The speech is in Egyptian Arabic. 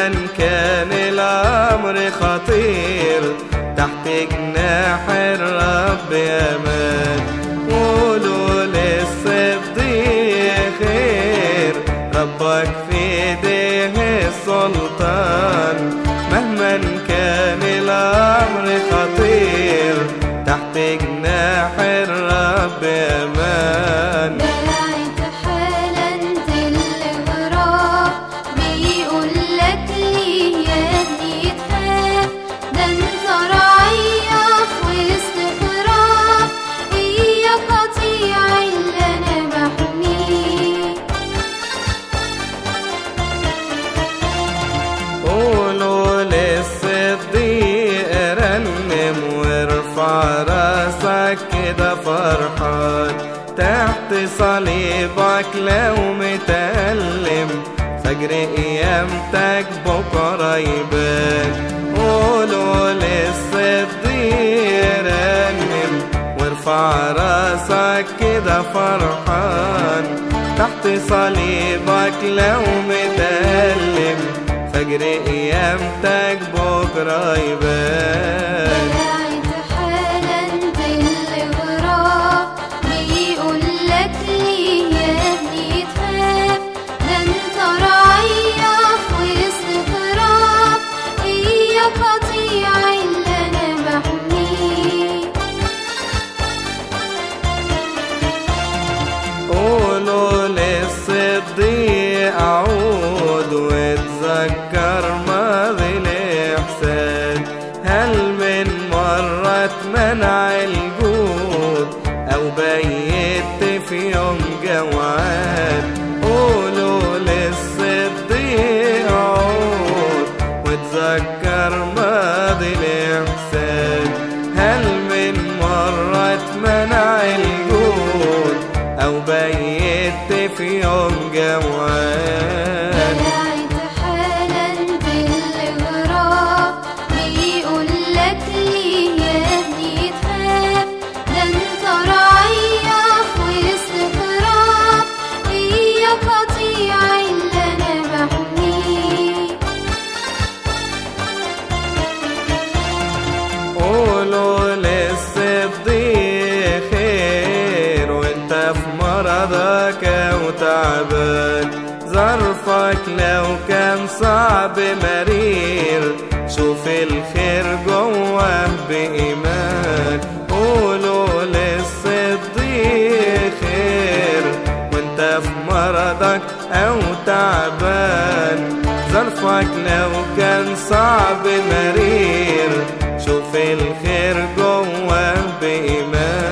كان الأمر خطير تحت جناح الرب أمان قولوا للصديق خير ربك في ايديه السلطان مهما كان الأمر خطير تحت جناح الرب أمان دلعت حالا الغراب بيقول لك ليه يا ابني تخاف ده انت رعية في وسط خراف هي قطيع اللي انا بحميه قولوا للصديق رنم وارفع راسك كده فرحان تحت صليبك لو متألم فجر قيامتك بكرة يبان قولوا للصديق رنم وارفع راسك كده فرحان تحت صليبك لو متألم فجر قيامتك بكرة يبان دلعت حالا الغراب بيقول لك ليه يا ابني تخاف ده انت رعية في وسط خراف هي قطيع اللي انا بحميه قولوا للصديق عود وتذكر ماضي الإحسان هل من مرة اتمنع الجود أو بيت في يوم جوعان قولوا للصديق عود وتذكر ماضي الإحسان هل من مرة اتمنع الجود أو بيت في يوم جوعان دلعت حالا الغراب بيقول لك ليه يا ابني تخاف ده انت رعية في وسط خراف هي قطيع اللي انا بحميه قولوا للصديق خير وانت في مرضك او تعبان ظرفك لو كان صعب مرير شوف الخير جواه بإيمان قولوا للصديق خير وانت في مرضك او تعبان ظرفك لو كان صعب مرير شوف الخير جواه بإيمان